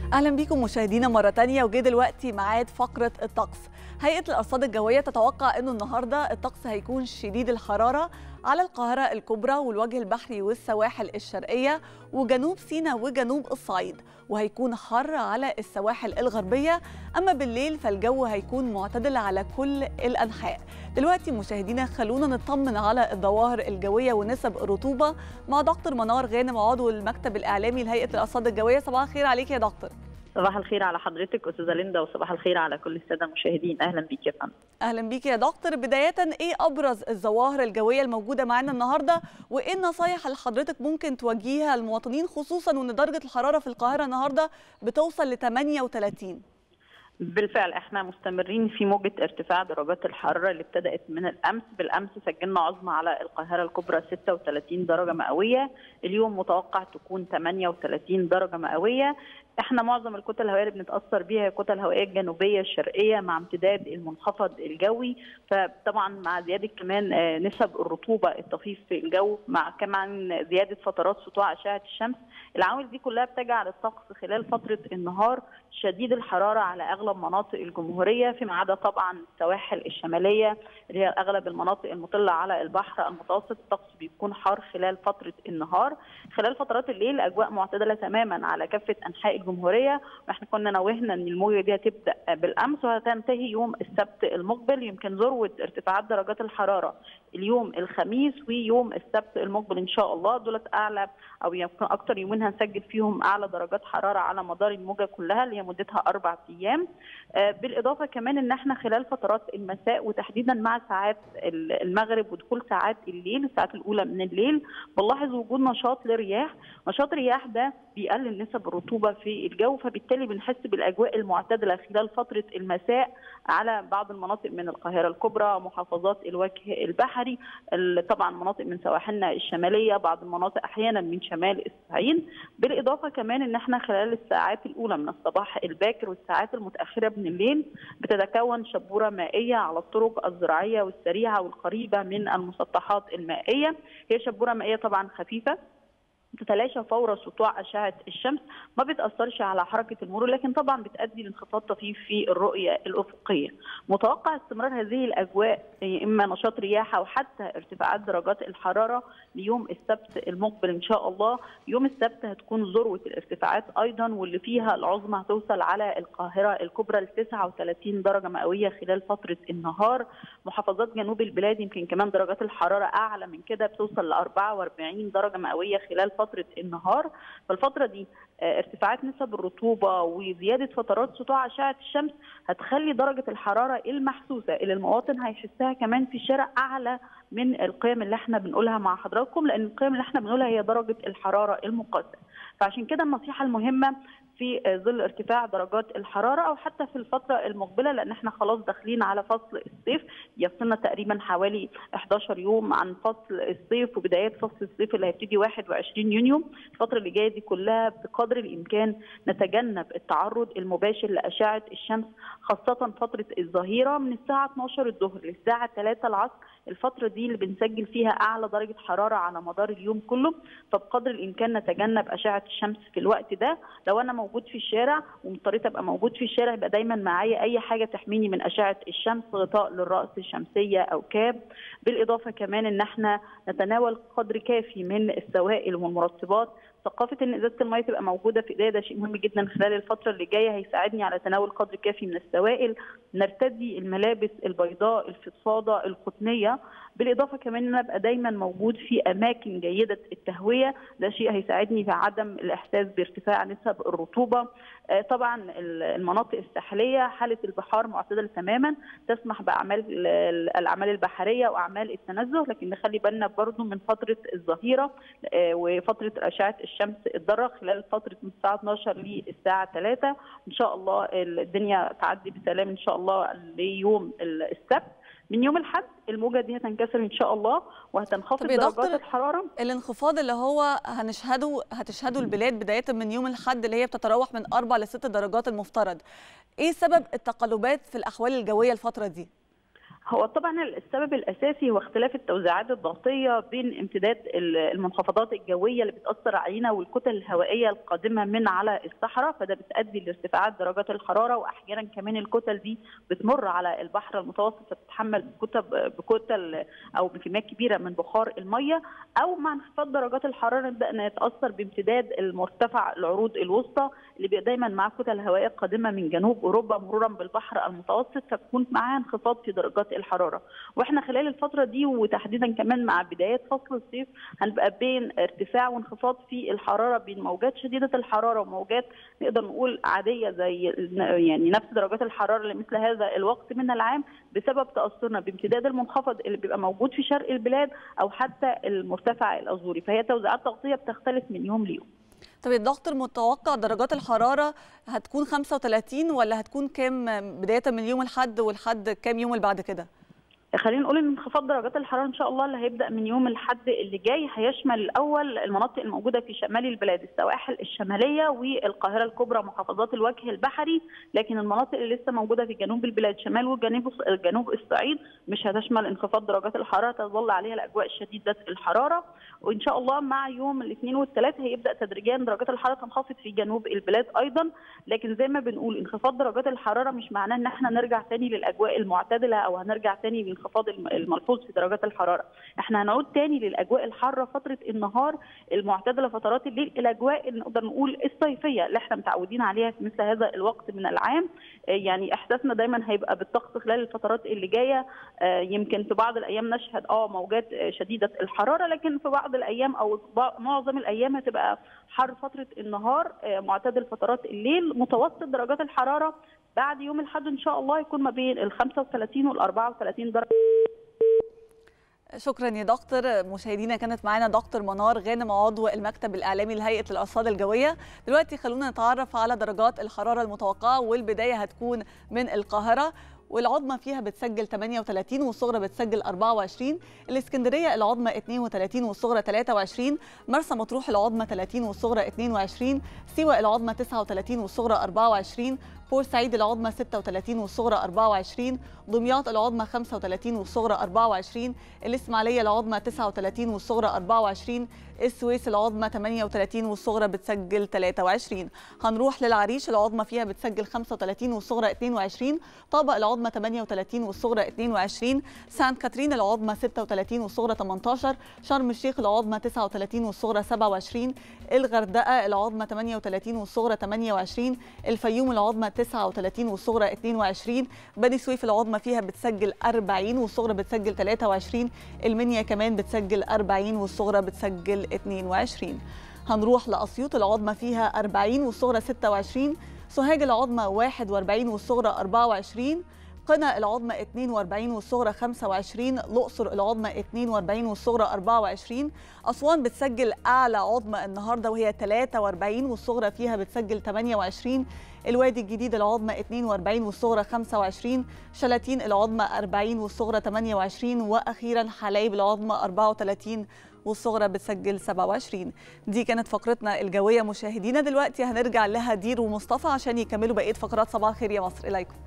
اهلا بيكم مشاهدينا مره تانية وجه دلوقتي ميعاد فقره الطقس هيئه الارصاد الجويه تتوقع انه النهارده الطقس هيكون شديد الحراره على القاهره الكبرى والوجه البحري والسواحل الشرقيه وجنوب سيناء وجنوب الصعيد وهيكون حر على السواحل الغربيه اما بالليل فالجو هيكون معتدل على كل الانحاء دلوقتي مشاهدينا خلونا نطمن على الظواهر الجويه ونسب الرطوبه مع دكتور منار غانم عضو المكتب الاعلامي لهيئه الارصاد الجويه صباح الخير عليك يا دكتور صباح الخير على حضرتك استاذه ليندا وصباح الخير على كل الساده المشاهدين اهلا بيك يا فندم اهلا بيك يا دكتور بدايه ايه ابرز الظواهر الجويه الموجوده معانا النهارده وايه النصايح اللي حضرتك ممكن توجهيها للمواطنين خصوصا وان درجه الحراره في القاهره النهارده بتوصل ل 38 بالفعل احنا مستمرين في موجه ارتفاع درجات الحراره اللي ابتدات من الامس بالامس سجلنا عظمى على القاهره الكبرى 36 درجه مئويه اليوم متوقع تكون 38 درجه مئويه احنا معظم الكتل الهوائيه اللي بنتاثر بيها هي الكتل الهوائيه الجنوبيه الشرقيه مع امتداد المنخفض الجوي فطبعا مع زياده كمان نسب الرطوبه الطفيف في الجو مع كمان زياده فترات سطوع اشعه الشمس العوامل دي كلها بتجعل الطقس خلال فتره النهار شديد الحراره على اغلب مناطق الجمهوريه فيما عدا طبعا السواحل الشماليه اللي هي اغلب المناطق المطله على البحر المتوسط الطقس بيكون حار خلال فتره النهار خلال فترات الليل اجواء معتدله تماما على كافه انحاء الجمهوريه واحنا كنا نوهنا ان الموجه دي هتبدا بالامس وهتنتهي يوم السبت المقبل يمكن ذروه ارتفاعات درجات الحراره اليوم الخميس ويوم السبت المقبل ان شاء الله دولت اعلى او يمكن اكثر يومين هنسجل فيهم اعلى درجات حراره على مدار الموجه كلها اللي هي مدتها اربع ايام بالاضافه كمان ان احنا خلال فترات المساء وتحديدا مع ساعات المغرب ودخول ساعات الليل الساعات الاولى من الليل بنلاحظ وجود نشاط للرياح نشاط الرياح ده بيقلل نسب الرطوبه في الجو فبالتالي بنحس بالاجواء المعتدله خلال فتره المساء على بعض المناطق من القاهره الكبرى محافظات الوجه البحري طبعا مناطق من سواحلنا الشماليه بعض المناطق احيانا من شمال الصعيد بالاضافه كمان ان احنا خلال الساعات الاولى من الصباح الباكر والساعات المتاخره من الليل بتتكون شبوره مائيه على الطرق الزراعيه والسريعه والقريبه من المسطحات المائيه هي شبوره مائيه طبعا خفيفه تتلاشى فور سطوع اشعه الشمس ما بتاثرش على حركه المرور لكن طبعا بتؤدي لانخفاض طفيف في الرؤيه الافقيه متوقع استمرار هذه الاجواء اما نشاط رياح او حتى ارتفاعات درجات الحراره ليوم السبت المقبل ان شاء الله يوم السبت هتكون ذروه الارتفاعات ايضا واللي فيها العظمى هتوصل على القاهره الكبرى ل 39 درجه مئويه خلال فتره النهار محافظات جنوب البلاد يمكن كمان درجات الحراره اعلى من كده بتوصل ل 44 درجه مئويه خلال فتره النهار فالفتره دي ارتفاعات نسب الرطوبه وزياده فترات سطوع اشعه الشمس هتخلي درجه الحراره المحسوسه اللي المواطن هيحسها كمان في الشارع اعلى من القيم اللي احنا بنقولها مع حضراتكم لان القيم اللي احنا بنقولها هي درجه الحراره المقاسه فعشان كده النصيحه المهمه في ظل ارتفاع درجات الحراره او حتى في الفتره المقبله لان احنا خلاص داخلين على فصل الصيف يفصلنا تقريبا حوالي 11 يوم عن فصل الصيف وبدايات فصل الصيف اللي هيبتدي 21 يونيو الفتره اللي جايه دي كلها بقدر الامكان نتجنب التعرض المباشر لاشعه الشمس خاصه فتره الظهيره من الساعه 12 الظهر للساعه 3 العصر الفتره دي اللي بنسجل فيها اعلى درجه حراره على مدار اليوم كله فبقدر الامكان نتجنب اشعه الشمس في الوقت ده لو انا موجود في الشارع ومضطريت ابقى موجود في الشارع يبقى دايما معايا اي حاجه تحميني من اشعه الشمس غطاء للراس الشمسيه او كاب بالاضافه كمان ان احنا نتناول قدر كافي من السوائل والمرطبات ثقافه ان ازازه الميه تبقى موجوده في ايديا ده شيء مهم جدا خلال الفتره اللي جايه هيساعدني على تناول قدر كافي من السوائل نرتدي الملابس البيضاء الفضفاضه القطنيه بالاضافه كمان ان ابقى دايما موجود في اماكن جيده التهويه ده شيء هيساعدني في عدم الاحساس بارتفاع نسب الرطوبه طبعا المناطق الساحليه حاله البحار معتدله تماما تسمح باعمال الاعمال البحريه واعمال التنزه لكن نخلي بالنا برضو من فتره الظهيره وفتره اشعه الشمس الضاره خلال فتره من الساعه 12 للساعه 3 ان شاء الله الدنيا تعدي بسلام ان شاء الله ليوم السبت من يوم الاحد الموجه دي هتنكسر ان شاء الله وهتنخفض درجات الحراره الانخفاض اللي هو هنشهده هتشهده البلاد بدايه من يوم الاحد اللي هي بتتراوح من 4 ل 6 درجات المفترض ايه سبب التقلبات في الاحوال الجويه الفتره دي هو طبعا السبب الاساسي هو اختلاف التوزيعات الضغطيه بين امتداد المنخفضات الجويه اللي بتاثر علينا والكتل الهوائيه القادمه من على الصحراء فده بتؤدي لارتفاعات درجات الحراره واحيانا كمان الكتل دي بتمر على البحر المتوسط فتتحمل بكتل بكتل او بكميات كبيره من بخار الميه او مع انخفاض درجات الحراره نبدا نتاثر بامتداد المرتفع العروض الوسطى اللي بيبقى دايما معاه كتل هوائيه قادمه من جنوب اوروبا مرورا بالبحر المتوسط فتكون معاه انخفاض في درجات الحراره واحنا خلال الفتره دي وتحديدا كمان مع بدايات فصل الصيف هنبقى بين ارتفاع وانخفاض في الحراره بين موجات شديده الحراره وموجات نقدر نقول عاديه زي يعني نفس درجات الحراره لمثل هذا الوقت من العام بسبب تاثرنا بامتداد المنخفض اللي بيبقى موجود في شرق البلاد او حتى المرتفع الازوري فهي توزيعات ضغطيه بتختلف من يوم ليوم طب الدكتور متوقع درجات الحراره هتكون 35 ولا هتكون كام بدايه من يوم الاحد والحد كام يوم اللي بعد كده؟ خلينا نقول ان انخفاض درجات الحراره ان شاء الله اللي هيبدا من يوم الاحد اللي جاي هيشمل الاول المناطق الموجوده في شمال البلاد السواحل الشماليه والقاهره الكبرى محافظات الوجه البحري لكن المناطق اللي لسه موجوده في جنوب البلاد شمال وجنوب جنوب الصعيد مش هتشمل انخفاض درجات الحراره تظل عليها الاجواء شديده الحراره وان شاء الله مع يوم الاثنين والثلاث هيبدا تدريجيا درجات الحراره تنخفض في جنوب البلاد ايضا لكن زي ما بنقول انخفاض درجات الحراره مش معناه ان احنا نرجع تاني للاجواء المعتدله او هنرجع تاني الانخفاض الملحوظ في درجات الحراره احنا هنعود تاني للاجواء الحاره فتره النهار المعتدله فترات الليل الاجواء نقدر نقول الصيفيه اللي احنا متعودين عليها في مثل هذا الوقت من العام يعني احساسنا دايما هيبقى بالطقس خلال الفترات اللي جايه يمكن في بعض الايام نشهد اه موجات شديده الحراره لكن في بعض الايام او معظم الايام هتبقى حر فتره النهار معتدل فترات الليل متوسط درجات الحراره بعد يوم الاحد ان شاء الله يكون ما بين ال 35 وال 34 درجه شكرا يا دكتور مشاهدينا كانت معانا دكتور منار غانم عضو المكتب الاعلامي لهيئه الارصاد الجويه دلوقتي خلونا نتعرف على درجات الحراره المتوقعه والبدايه هتكون من القاهره والعظمى فيها بتسجل 38 والصغرى بتسجل 24 الاسكندريه العظمى 32 والصغرى 23 مرسى مطروح العظمى 30 والصغرى 22 سيوه العظمى 39 والصغرى 24 بورسعيد العظمى 36 والصغرى 24 دمياط العظمى 35 والصغرى 24 الاسماعيليه العظمى 39 والصغرى 24 السويس العظمى 38 والصغرى بتسجل 23 هنروح للعريش العظمى فيها بتسجل 35 والصغرى 22 طابق العظمى 38 والصغرى 22 سانت كاترين العظمى 36 والصغرى 18 شرم الشيخ العظمى 39 والصغرى 27 الغردقه العظمى 38 والصغرى 28 الفيوم العظمى 39 والصغرى 22 بني سويف العظمى فيها بتسجل 40 والصغرى بتسجل 23 المنيا كمان بتسجل 40 والصغرى بتسجل 22 هنروح لأسيوط العظمى فيها 40 والصغرى 26 سوهاج العظمى 41 والصغرى 24 قنا العظمى 42 والصغرى 25 الأقصر العظمى 42 والصغرى 24 أسوان بتسجل أعلى عظمى النهاردة وهي 43 والصغرى فيها بتسجل 28 الوادي الجديد العظمى 42 والصغرى 25 شلاتين العظمى 40 والصغرى 28 وأخيرا حلايب العظمى 34 والصغرى بتسجل 27 دي كانت فقرتنا الجوية مشاهدينا دلوقتي هنرجع لهدير ومصطفى عشان يكملوا بقية فقرات صباح الخير يا مصر إليكم